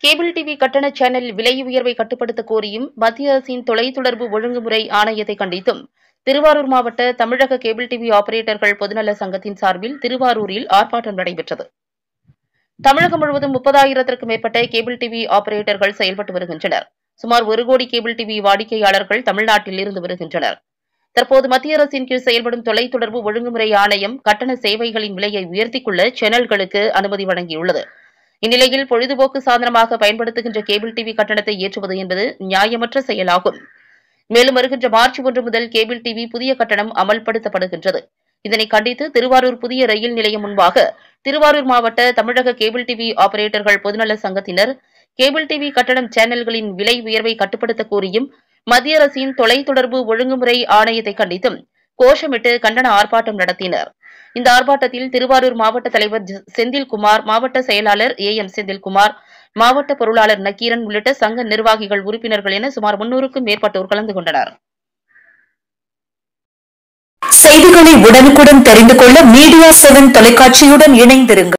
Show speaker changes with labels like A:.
A: cable TV கட்டண channel விலை உயர்வை கட்டுப்படுத்த கோரியும் மத்திய அரசின் தொலைத்தொடர்பு ஒழுங்குமுறை ஆணையத்தை கண்டித்தும் திருவாரூர் மாவட்ட தமிழக கேபிள் டிவி ஆபரேட்டர்கள் பொதுநல சங்கத்தின் சார்பில் திருவாரூரில் ஆர்ப்பாட்டம் நடைபெற்றது தமிழகம் முழுவதும் முப்பதாயிரத்திற்கும் மேற்பட்ட கேபிள் டிவி ஆபரேட்டர்கள் செயல்பட்டு வருகின்றனர் சுமார் ஒரு கோடி கேபிள் டிவி வாடிக்கையாளர்கள் தமிழ்நாட்டில் இருந்து வருகின்றனர் தற்போது மத்திய அரசின் கீழ் செயல்படும் தொலைத்தொடர்பு ஒழுங்குமுறை ஆணையம் கட்டண சேவைகளின் விலையை உயர்த்திக் கொள்ள சேனல்களுக்கு அனுமதி வழங்கியுள்ளது இந்நிலையில் பொழுதுபோக்கு சாதனமாக பயன்படுத்துகின்ற கேபிள் டிவி கட்டணத்தை ஏற்றுவது என்பது நியாயமற்ற செயலாகும் மேலும் வருகின்ற மார்ச் ஒன்று முதல் கேபிள் டிவி புதிய கட்டணம் அமல்படுத்தப்படுகின்றது இதனை கண்டித்து திருவாரூர் புதிய ரயில் நிலையம் முன்பாக திருவாரூர் மாவட்ட தமிழக கேபிள் டிவி ஆபரேட்டர்கள் பொதுநல சங்கத்தினர் கேபிள் டிவி கட்டணம் சேனல்களின் விலை உயர்வை கட்டுப்படுத்த கோரியும் மத்திய அரசின் தொலைத்தொடர்பு ஒழுங்குமுறை ஆணையத்தை கண்டித்தும் கோஷமிட்டு கண்டன ஆர்ப்பாட்டம் நடத்தினர் இந்த ஆர்ப்பாட்டத்தில் திருவாரூர் மாவட்ட தலைவர் ஜ- செந்தில்குமார் மாவட்ட செயலாளர் ஏ எம் செந்தில்குமார் மாவட்ட பொருளாளர் நக்கீரன் உள்ளிட்ட சங்க நிர்வாகிகள் உறுப்பினர்கள் என சுமார் முன்னூறுக்கும் மேற்பட்டோர் கலந்து கொண்டனர்
B: செய்திகளை உடனுக்குடன் தெரிந்து கொள்ள மீடியா செவன் தொலைக்காட்சியுடன் இணைந்திருங்கள்